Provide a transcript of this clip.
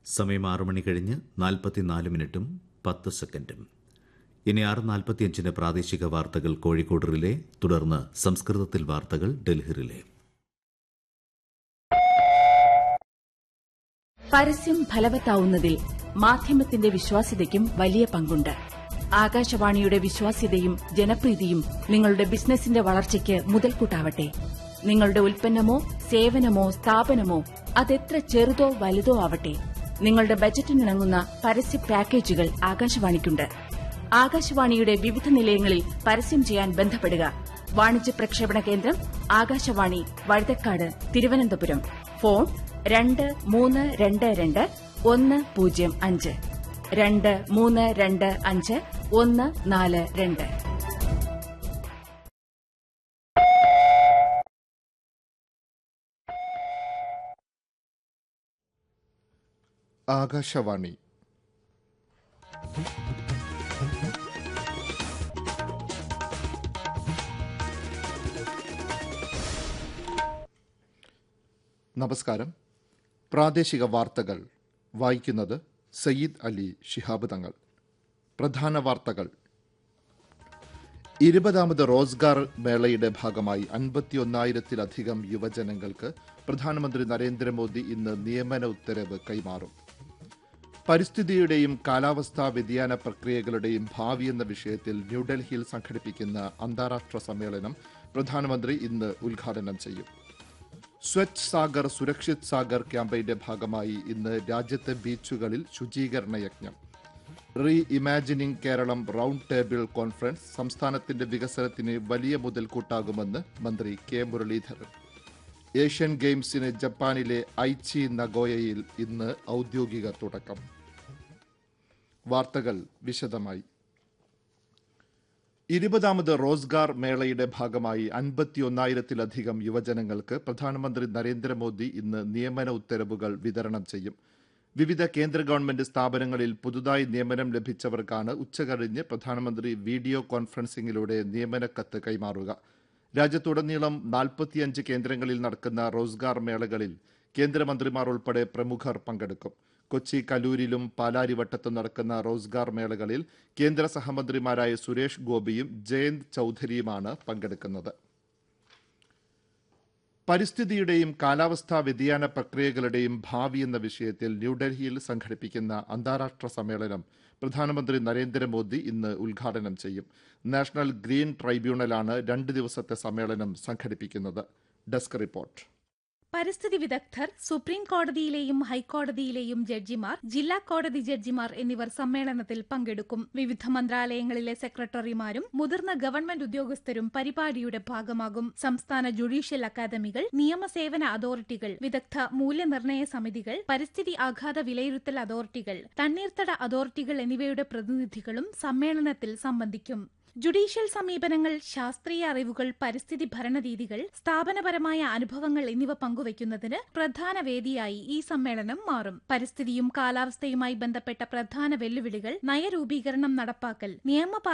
സമയം ആറു മണി കഴിഞ്ഞ് നാൽപ്പത്തിനാല് മിനിറ്റും പത്ത് സെക്കൻഡും ഇനി ആറ് നാൽപ്പത്തിയഞ്ചിന് പ്രാദേശിക വാർത്തകൾ കോഴിക്കോട് റിലേ തുടർന്ന് സംസ്കൃതത്തിൽ വാർത്തകൾ ഡൽഹി റിലേ പരസ്യം ഫലവത്താവുന്നതിൽ മാധ്യമത്തിന്റെ വിശ്വാസ്യതയ്ക്കും വലിയ പങ്കുണ്ട് ആകാശവാണിയുടെ വിശ്വാസ്യതയും ജനപ്രീതിയും നിങ്ങളുടെ ബിസിനസിന്റെ വളർച്ചയ്ക്ക് മുതൽക്കൂട്ടാവട്ടെ നിങ്ങളുടെ ഉൽപ്പന്നമോ സേവനമോ സ്ഥാപനമോ അതെത്ര ചെറുതോ വലുതോ ആവട്ടെ നിങ്ങളുടെ ബജറ്റിനിണങ്ങുന്ന പരസ്യ പാക്കേജുകൾ ആകാശവാണിക്കുണ്ട് ആകാശവാണിയുടെ വിവിധ നിലയങ്ങളിൽ പരസ്യം ചെയ്യാൻ ബന്ധപ്പെടുക വാണിജ്യ പ്രക്ഷേപണ കേന്ദ്രം ആകാശവാണി വഴുതക്കാട് തിരുവനന്തപുരം ഫോൺ രണ്ട് മൂന്ന് രണ്ട് രണ്ട് ഒന്ന് പൂജ്യം അഞ്ച് രണ്ട് മൂന്ന് രണ്ട് അഞ്ച് ഒന്ന് നാല് രണ്ട് ആകാശവാണി നമസ്കാരം പ്രാദേശിക വാർത്തകൾ വായിക്കുന്നത് സയ്യിദ് അലി ശിഹാബ് തങ്ങൾ പ്രധാന വാർത്തകൾ ഇരുപതാമത് റോസ്ഗാർ മേളയുടെ ഭാഗമായി അൻപത്തിയൊന്നായിരത്തിലധികം യുവജനങ്ങൾക്ക് പ്രധാനമന്ത്രി നരേന്ദ്രമോദി ഇന്ന് നിയമന ഉത്തരവ് കൈമാറും പരിസ്ഥിതിയുടെയും കാലാവസ്ഥാ വ്യതിയാന പ്രക്രിയകളുടെയും ഭാവി എന്ന വിഷയത്തിൽ ന്യൂഡൽഹിയിൽ സംഘടിപ്പിക്കുന്ന അന്താരാഷ്ട്ര സമ്മേളനം പ്രധാനമന്ത്രി ഇന്ന് ഉദ്ഘാടനം ചെയ്യും സ്വച്ഛ് സാഗർ സുരക്ഷിത് സാഗർ ക്യാമ്പയിന്റെ ഭാഗമായി ഇന്ന് രാജ്യത്തെ ബീച്ചുകളിൽ ശുചീകരണ യജ്ഞം re imagining Keralam round table conference സംസ്ഥാനത്തിന്റെ വികസനത്തിന് വലിയ മുതൽക്കൂട്ടാകുമെന്ന് മന്ത്രി കെ മുരളീധരൻ ഏഷ്യൻ ഗെയിംസിന് ജപ്പാനിലെ ഐച്ചി നഗോയയിൽ ഇന്ന് ഔദ്യോഗിക തുടക്കം വാർത്തകൾ വിശദമായി ഇരുപതാമത് റോസ്ഗാർ മേളയുടെ ഭാഗമായി അൻപത്തിയൊന്നായിരത്തിലധികം യുവജനങ്ങൾക്ക് പ്രധാനമന്ത്രി നരേന്ദ്രമോദി ഇന്ന് നിയമന ഉത്തരവുകൾ വിതരണം ചെയ്യും വിവിധ കേന്ദ്ര ഗവൺമെന്റ് സ്ഥാപനങ്ങളിൽ പുതുതായി നിയമനം ലഭിച്ചവർക്കാണ് ഉച്ചകഴിഞ്ഞ് പ്രധാനമന്ത്രി വീഡിയോ കോൺഫറൻസിംഗിലൂടെ നിയമനക്കത്ത് കൈമാറുക രാജ്യത്തുടനീളം നാൽപ്പത്തിയഞ്ച് കേന്ദ്രങ്ങളിൽ നടക്കുന്ന റോസ്ഗാർ മേളകളിൽ കേന്ദ്രമന്ത്രിമാർ ഉൾപ്പെടെ പ്രമുഖർ പങ്കെടുക്കും കൊച്ചി കലൂരിലും പാലാരിവട്ടത്തും നടക്കുന്ന റോസ്ഗാർ മേളകളിൽ കേന്ദ്ര സഹമന്ത്രിമാരായ സുരേഷ് ഗോപിയും ജയന്ത് ചൌധരിയുമാണ് പങ്കെടുക്കുന്നത് പരിസ്ഥിതിയുടെയും കാലാവസ്ഥാ വ്യതിയാന പ്രക്രിയകളുടെയും ഭാവി എന്ന വിഷയത്തിൽ ന്യൂഡൽഹിയിൽ സംഘടിപ്പിക്കുന്ന അന്താരാഷ്ട്ര സമ്മേളനം പ്രധാനമന്ത്രി നരേന്ദ്രമോദി ഇന്ന് ഉദ്ഘാടനം ചെയ്യും നാഷണൽ ഗ്രീൻ ട്രൈബ്യൂണലാണ് രണ്ട് ദിവസത്തെ സമ്മേളനം സംഘടിപ്പിക്കുന്നത് ഡെസ്ക് റിപ്പോർട്ട് പരിസ്ഥിതി വിദഗ്ധർ സുപ്രീം കോടതിയിലെയും ഹൈക്കോടതിയിലെയും ജഡ്ജിമാർ ജില്ലാ കോടതി ജഡ്ജിമാർ എന്നിവർ സമ്മേളനത്തിൽ പങ്കെടുക്കും വിവിധ മന്ത്രാലയങ്ങളിലെ സെക്രട്ടറിമാരും മുതിർന്ന ഗവൺമെന്റ് ഉദ്യോഗസ്ഥരും പരിപാടിയുടെ ഭാഗമാകും സംസ്ഥാന ജുഡീഷ്യൽ അക്കാദമികൾ നിയമസേവന അതോറിറ്റികൾ വിദഗ്ധ മൂല്യനിർണ്ണയ സമിതികൾ പരിസ്ഥിതി ആഘാത വിലയിരുത്തൽ അതോറിറ്റികൾ തണ്ണീർത്തട അതോറിറ്റികൾ എന്നിവയുടെ പ്രതിനിധികളും സമ്മേളനത്തിൽ സംബന്ധിക്കും ജുഡീഷ്യൽ സമീപനങ്ങൾ ശാസ്ത്രീയ അറിവുകൾ പരിസ്ഥിതി ഭരണരീതികൾ സ്ഥാപനപരമായ അനുഭവങ്ങൾ എന്നിവ പങ്കുവയ്ക്കുന്നതിന് പ്രധാന വേദിയായി ഈ സമ്മേളനം മാറും പരിസ്ഥിതിയും കാലാവസ്ഥയുമായി ബന്ധപ്പെട്ട പ്രധാന വെല്ലുവിളികൾ നയരൂപീകരണം നടപ്പാക്കൽ നിയമ